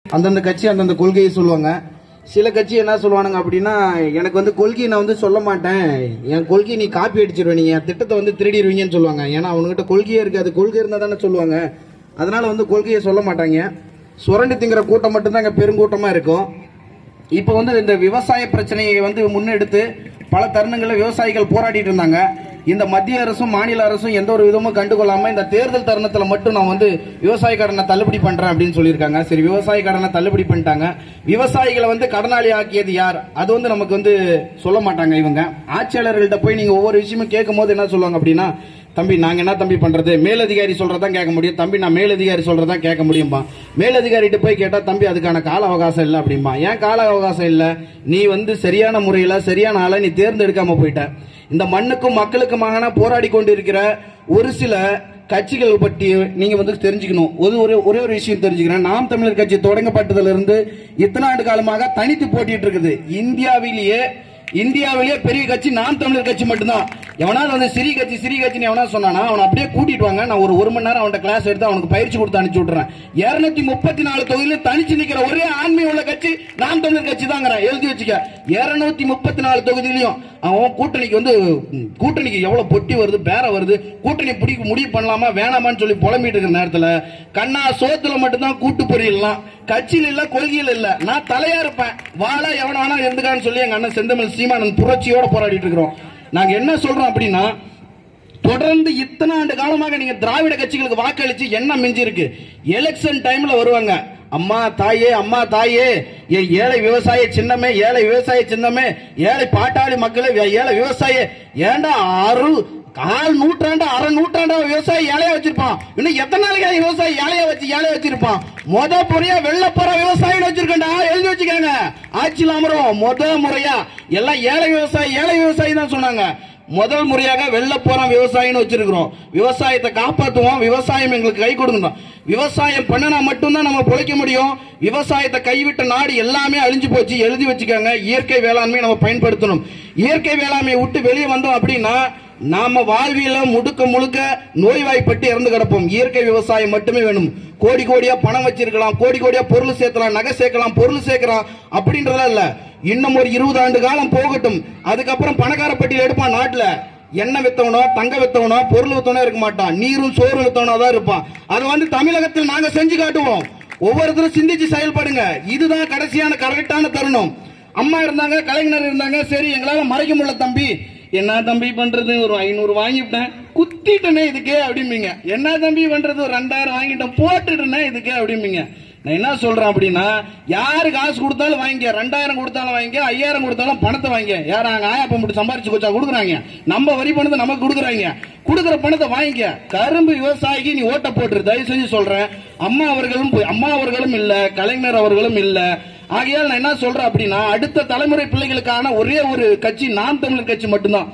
அந்தந்த கட்சி அந்தந்த கொள்கையை சொல்லுவாங்க சில கட்சி என்ன சொல்லுவானுங்க அப்படின்னா எனக்கு வந்து கொள்கையை நான் வந்து சொல்ல மாட்டேன் என் கொள்கையை நீ காப்பி அடிச்சிருவ நீங்க என் திட்டத்தை வந்து திருடிடுவீங்கன்னு சொல்லுவாங்க ஏன்னா அவனுகிட்ட கொள்கையே இருக்காது கொள்கை இருந்தா தானே சொல்லுவாங்க அதனால வந்து கொள்கையை சொல்ல மாட்டாங்க சுரண்டி திங்கிற கூட்டம் மட்டும்தான் இங்க பெருங்கூட்டமா இருக்கும் இப்போ வந்து இந்த விவசாய பிரச்சனையை வந்து முன்னெடுத்து பல தருணங்களில் விவசாயிகள் போராடிட்டு இருந்தாங்க இந்த மத்திய அரசும் மாநில அரசும் எந்த ஒரு விதமும் கண்டுகொள்ளாம இந்த தேர்தல் தருணத்துல மட்டும் நான் வந்து விவசாய கடனை தள்ளுபடி பண்றேன் அப்படின்னு சொல்லியிருக்காங்க சரி விவசாய கடனை தள்ளுபடி பண்ணிட்டாங்க விவசாயிகளை வந்து கடனாளி ஆக்கியது யார் அது வந்து நமக்கு வந்து சொல்ல மாட்டாங்க இவங்க ஆட்சியாளர்கள்ட்ட போய் நீங்க ஒவ்வொரு விஷயமும் கேட்கும் போது என்ன சொல்லுவாங்க அப்படின்னா தம்பி நாங்க என்ன தம்பி பண்றது மேலதிகாரி சொல்றதான் கேட்க முடியும் தம்பி நான் மேலதிகாரி சொல்றதான் கேட்க முடியும்பா மேலதிகாரிட்ட போய் கேட்டா தம்பி அதுக்கான கால அவகாசம் இல்ல அப்படிம்பா ஏன் கால அவகாசம் இல்ல நீ வந்து சரியான முறையில சரியான ஆளை நீ தேர்ந்தெடுக்காம போயிட்ட இந்த மண்ணுக்கும் மக்களுக்குமாக போராடி கொண்டிருக்கிற ஒரு சில கட்சிகள் பற்றி நீங்க வந்து தெரிஞ்சுக்கணும் ஒரு ஒரே ஒரே ஒரு விஷயம் தெரிஞ்சுக்கிறேன் நாம் தமிழர் கட்சி தொடங்கப்பட்டதுல இருந்து இத்தனை ஆண்டு காலமாக தனித்து போட்டிட்டு இருக்குது இந்தியாவிலேயே இந்தியாவிலேயே பெரிய கட்சி நாம் தமிழர் கட்சி மட்டும்தான் எவனாவது வந்து சிறி கட்சி சிறி கட்சின்னு எவனா சொன்னானா அவனை அப்படியே கூட்டிட்டு வாங்க நான் ஒரு ஒரு மணி நேரம் அவன்கிட்ட கிளாஸ் எடுத்து அவனுக்கு பயிற்சி கொடுத்து அனுப்பிச்சு விட்டுறேன் இருநூத்தி முப்பத்தி நாலு தொகுதியில தனிச்சு நிக்கிற ஒரே ஆண்மை உள்ள கட்சி நாம் தமிழர் கட்சி தாங்கிறேன் எழுதி வச்சுக்க இருநூத்தி முப்பத்தி நாலு தொகுதியிலையும் அவன் கூட்டணிக்கு வந்து ம், கூட்டணிக்கு எவ்வளவு பொட்டி வருது பேர வருது கூட்டணி பிடிக்க முடிவு பண்ணலாமா வேணாமான்னு சொல்லி புலம்பிட்டு இருக்கிற நேரத்துல கண்ணா சோத்துல மட்டும்தான் கூட்டு பொரியலாம் கட்சியில் இல்ல கொள்கையில் இல்ல நான் தலையா இருப்பேன் வாழ எவன வேணா இருந்துக்கான்னு சொல்லி எங்க அண்ணன் செந்தமிழ் சீமானன் புரட்சியோட போராடிட்டு இருக்கிறோம் நாங்க என்ன சொல்றோம் அப்படின்னா தொடர்ந்து இத்தனை ஆண்டு காலமாக நீங்க திராவிட கட்சிகளுக்கு வாக்களிச்சு என்ன மிஞ்சி இருக்கு எலெக்ஷன் டைம்ல வருவாங்க அம்மா தாயே அம்மா தாயே என் ஏழை விவசாய சின்னமே ஏழை விவசாய சின்னமே ஏழை பாட்டாளி மக்களே வே- ஏழை விவசாய ஏண்டா ஆறு கால் நூற்றாண்டு அரை நூற்றாண்டா விவசாயி ஏழையா வச்சிருப்பான் இன்னும் எத்தனை நாளைக்கு விவசாயி ஏழையா வச்சு ஏழையா வச்சிருப்பான் மொத முறையா வெள்ளப்போற விவசாயி வச்சிருக்கா எழுதி வச்சுக்கோங்க ஆட்சியில் அமரும் முத முறையா எல்லாம் ஏழை விவசாயி ஏழை விவசாயி தான் சொன்னாங்க முதல் முறையாக வெள்ளப்போறம் விவசாயின்னு வச்சிருக்கிறோம் விவசாயத்தை காப்பாத்துவோம் விவசாயம் எங்களுக்கு கை கொடுக்கணும் விவசாயம் பண்ணினா மட்டும்தான் நம்ம பிழைக்க முடியும் விவசாயத்தை கைவிட்ட நாடு எல்லாமே அழிஞ்சு போச்சு எழுதி வச்சுக்கோங்க இயற்கை வேளாண்மை நம்ம பயன்படுத்தணும் இயற்கை வேளாண்மையை விட்டு வெளியே வந்தோம் அப்படின்னா நாம வாழ்வியல முடுக்க முழுக்க நோய்வாய்ப்பட்டு இறந்து கிடப்போம் இயற்கை விவசாயம் மட்டுமே வேணும் கோடி கோடியா பணம் வச்சிருக்கலாம் கோடி கோடியா பொருள் சேர்க்கலாம் நகை சேர்க்கலாம் பொருள் சேர்க்கலாம் அப்படின்றதெல்லாம் இல்ல இன்னும் ஒரு இருபது ஆண்டு காலம் போகட்டும் அதுக்கப்புறம் பணக்கார பட்டியல் எடுப்பான் நாட்டுல எண்ணெய் வித்தவனோ தங்க வித்தவனோ பொருள் வித்தவனோ இருக்க மாட்டான் நீரும் சோறு வித்தவனோ தான் இருப்பான் அது வந்து தமிழகத்தில் நாங்க செஞ்சு காட்டுவோம் ஒவ்வொருத்தரும் சிந்திச்சு செயல்படுங்க இதுதான் கடைசியான கரெக்டான தருணம் அம்மா இருந்தாங்க கலைஞர் இருந்தாங்க சரி எங்களால மறைக்க முடியல தம்பி என்ன தம்பி பண்றது ஒரு ஐநூறு வாங்கிவிட்டேன் குத்திட்டனே இதுக்கு அப்படிம்பீங்க என்ன தம்பி பண்றது ஒரு ரெண்டாயிரம் வாங்கிட்டேன் போட்டுட்டனே இதுக்கு அப்படிம்பீங்க நான் என்ன சொல்றேன் அப்படின்னா யாரு காசு கொடுத்தாலும் வாங்கிக்க ரெண்டாயிரம் கொடுத்தாலும் வாங்கிக்க ஐயாயிரம் கொடுத்தாலும் பணத்தை வாங்கிக்க யார் அங்க ஆயாப்பம் போட்டு சம்பாரிச்சு கொச்சா கொடுக்குறாங்க நம்ம வரி பணத்தை நமக்கு கொடுக்குறாங்க கொடுக்குற பணத்தை வாங்கிக்க கரும்பு விவசாயிக்கு நீ ஓட்ட போட்டுரு தயவு செஞ்சு சொல்றேன் அம்மா அவர்களும் போய்- அம்மா அவர்களும் இல்ல கலைஞர் அவர்களும் இல்ல ஆகையால் நான் என்ன சொல்றேன் அப்படின்னா அடுத்த தலைமுறை பிள்ளைகளுக்கான ஒரே ஒரு கட்சி நாம் தமிழர் கட்சி மட்டும்தான்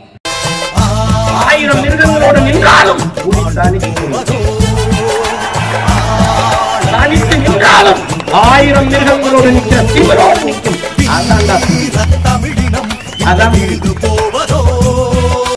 ஆயிரம் மிருகங்களோடு நின்றாலும் தனித்து நின்றாலும் ஆயிரம் மிருகங்களோடு நிற்கிற திமிரோடு நிற்கும் அதான்டா தமிழினம் அதான் இது போகும்